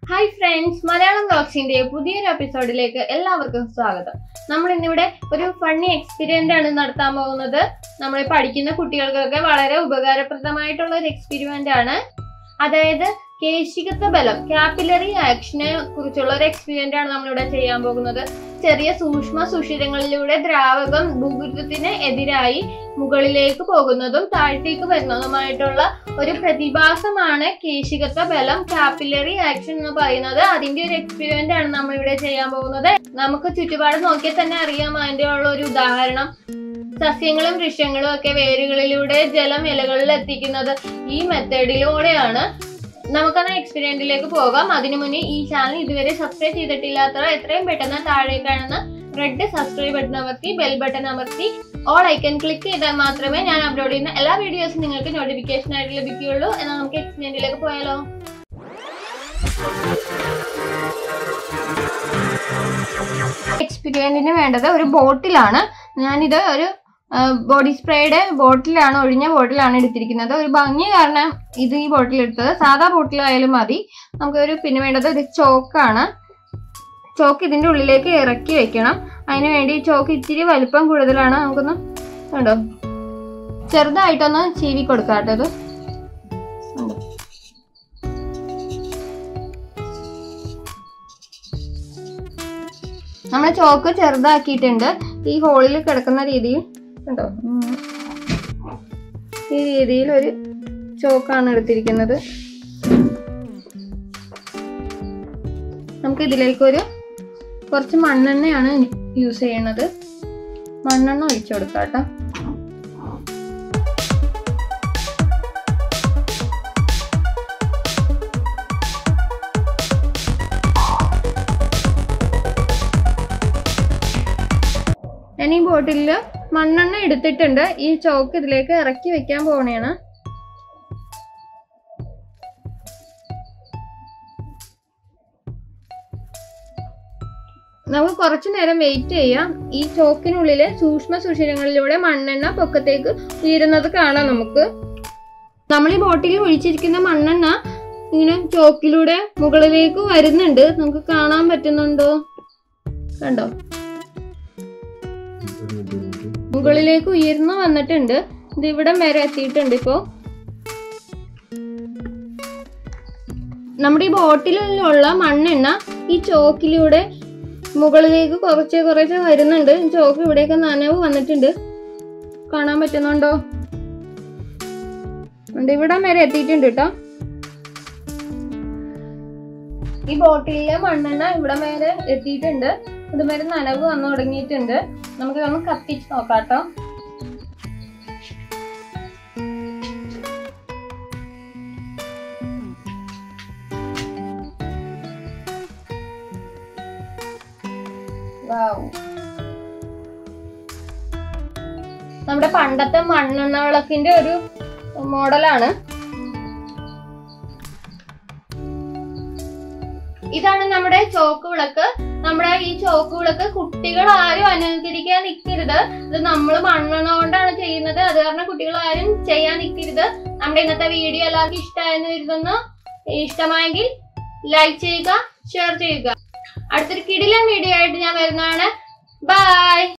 Hi friends Malayalam ബ്ലോഗ്സിന്റെ പുതിയൊരു എപ്പിസോഡിലേക്ക് എല്ലാവർക്കും സ്വാഗതം നമ്മൾ ഇന്നിവിടെ ഒരു ഫണ്ണി എക്സ്പീരിയന്റ് ആണ് നടത്താൻ പോകുന്നത് നമ്മൾ പഠിക്കുന്ന കുട്ടികൾക്കൊക്കെ വളരെ ഉപകാരപ്രദമായിട്ടുള്ള ഒരു എക്സ്പെരിമെന്റ് ആണ് അതായത് കേശികത്വ ബലം കാപ്പിലറി ആക്ഷനെ കുറിച്ചുള്ള ഒരു എക്സ്പീരിയന്റ് ആണ് നമ്മളിവിടെ ചെയ്യാൻ പോകുന്നത് ചെറിയ സൂക്ഷ്മ സുഷിരങ്ങളിലൂടെ ദ്രാവകം ഭൂഗുരുത്വത്തിന് എതിരായി മുകളിലേക്ക് പോകുന്നതും താഴത്തേക്ക് വരുന്നതുമായിട്ടുള്ള ഒരു പ്രതിഭാസമാണ് കേശികത്വ ബലം കാപ്പിലറി ആക്ഷൻ എന്ന് പറയുന്നത് അതിന്റെ ഒരു എക്സ്പെരിമെന്റ് ആണ് നമ്മൾ ഇവിടെ ചെയ്യാൻ പോകുന്നത് നമുക്ക് ചുറ്റുപാട് നോക്കിയാൽ തന്നെ അറിയാം അതിന്റെ ഉള്ള ഒരു ഉദാഹരണം സസ്യങ്ങളും വൃക്ഷങ്ങളും ഒക്കെ വേരുകളിലൂടെ ജലം ഇലകളിൽ എത്തിക്കുന്നത് ഈ മെത്തേഡിലൂടെയാണ് നമുക്കത് എക്സ്പെരിമെന്റിലേക്ക് പോകാം അതിനു മുന്നേ ഈ ചാനൽ ഇതുവരെ സബ്സ്ക്രൈബ് ചെയ്തിട്ടില്ലാത്തവർ എത്രയും പെട്ടെന്ന് താഴെ കാണുന്ന റെഡ് സബ്സ്ക്രൈബ് ബട്ടൺ അമർത്തി ബെൽ ബട്ടൺ അമർത്തി ഓൾ ഐക്കൺ ക്ലിക്ക് ചെയ്താൽ മാത്രമേ ഞാൻ അപ്ലോഡ് ചെയ്യുന്ന എല്ലാ വീഡിയോസും നിങ്ങൾക്ക് നോട്ടിഫിക്കേഷൻ ആയിട്ട് ലഭിക്കുകയുള്ളൂ എന്നാൽ നമുക്ക് എക്സ്പെരിമെന്റിലേക്ക് പോയാലോ എക്സ്പെരിമെന്റിന് വേണ്ടത് ഒരു ബോട്ടിലാണ് ഞാനിത് ഒരു ബോഡി സ്പ്രേയുടെ ബോട്ടിലാണ് ഒഴിഞ്ഞ ബോട്ടിലാണ് എടുത്തിരിക്കുന്നത് ഒരു ഭംഗി കാരണം ഇത് ഈ ബോട്ടിൽ എടുത്തത് സാധാ ബോട്ടിലായാലും മതി നമുക്കൊരു പിന്നെ വേണ്ടത് ഇത് ചോക്കാണ് ചോക്ക് ഇതിന്റെ ഉള്ളിലേക്ക് ഇറക്കി വെക്കണം അതിന് വേണ്ടി ചോക്ക് ഇച്ചിരി വലിപ്പം കൂടുതലാണ് നമുക്കൊന്ന് കണ്ടോ ചെറുതായിട്ടൊന്ന് ചീവി കൊടുക്കാം കേട്ടോ ഇത് കണ്ടോ നമ്മൾ ചോക്ക് ചെറുതാക്കിയിട്ടുണ്ട് ഈ ഹോളിൽ കിടക്കുന്ന രീതിയിൽ കണ്ടോ ഉം. ഈ രീതിയിൽ ഒരു ചോക്കാണ് എടുത്തിരിക്കുന്നത് നമുക്ക് ഇതിലേക്ക് ഒരു കുറച്ച് മണ്ണെണ്ണയാണ് യൂസ് ചെയ്യണത് മണ്ണെണ്ണ ഒഴിച്ചു കൊടുക്കാം കേട്ടോ ഞാൻ ഈ ബോട്ടിലിൽ മണ്ണെണ്ണ എടുത്തിട്ടുണ്ട് ഈ ചോക്ക് ഇതിലേക്ക് ഇറക്കി വെക്കാൻ പോണേണ് നമുക്ക് കുറച്ചു നേരം വെയിറ്റ് ചെയ്യാം ഈ ചോക്കിനുള്ളിലെ സൂക്ഷ്മ സുഷിരങ്ങളിലൂടെ മണ്ണെണ്ണ പൊക്കത്തേക്ക് ഉയരുന്നത് കാണാം നമുക്ക് നമ്മൾ ഈ ബോട്ടിൽ ഒഴിച്ചിരിക്കുന്ന മണ്ണെണ്ണ ഇങ്ങനെ ചോക്കിലൂടെ മുകളിലേക്ക് വരുന്നുണ്ട് നമുക്ക് കാണാൻ പറ്റുന്നുണ്ടോ കണ്ടോ മുകളിലേക്ക് ഉയർന്നു വന്നിട്ടുണ്ട് ഇത് ഇവിടം വരെ എത്തിയിട്ടുണ്ട് ഇപ്പോ നമ്മുടെ ഈ ബോട്ടിലുള്ള മണ്ണെണ്ണ ഈ ചോക്കിലൂടെ മുകളിലേക്ക് കുറച്ച് കുറച്ച് വരുന്നുണ്ട് ചോക്ക് ഇവിടെയൊക്കെ നനവ് വന്നിട്ടുണ്ട് കാണാൻ പറ്റുന്നുണ്ടോ ഉണ്ട് ഇവിടം വരെ എത്തിയിട്ടുണ്ട് കേട്ടോ ഈ ബോട്ടിലെ മണ്ണെണ്ണ ഇവിടം വരെ എത്തിയിട്ടുണ്ട് ഇതുവരെ നനവ് വന്നു തുടങ്ങിയിട്ടുണ്ട് നമുക്ക് ഒന്ന് കത്തിച്ച് നോക്കാം കേട്ടോ നമ്മുടെ പണ്ടത്തെ മണ്ണെണ്ണ വിളക്കിന്റെ ഒരു മോഡലാണ് ഇതാണ് നമ്മുടെ ചോക്ക് വിളക്ക് നമ്മുടെ ഈ ചോക്ക് വിളക്ക് കുട്ടികൾ ആരും അനുകരിക്കാൻ നിൽക്കരുത് ഇത് നമ്മൾ മണ്ണെണ്ണ കൊണ്ടാണ് ചെയ്യുന്നത് അത് കാരണം കുട്ടികൾ ആരും ചെയ്യാൻ നിൽക്കരുത് നമ്മുടെ ഇന്നത്തെ വീഡിയോ എല്ലാവർക്കും ഇഷ്ടമായെന്ന് കരുതുന്നു ഇഷ്ടമായെങ്കിൽ ലൈക്ക് ചെയ്യുക ഷെയർ ചെയ്യുക അടുത്തൊരു കിടിലൻ വീഡിയോ ആയിട്ട് ഞാൻ വരുന്നതാണ് ബൈ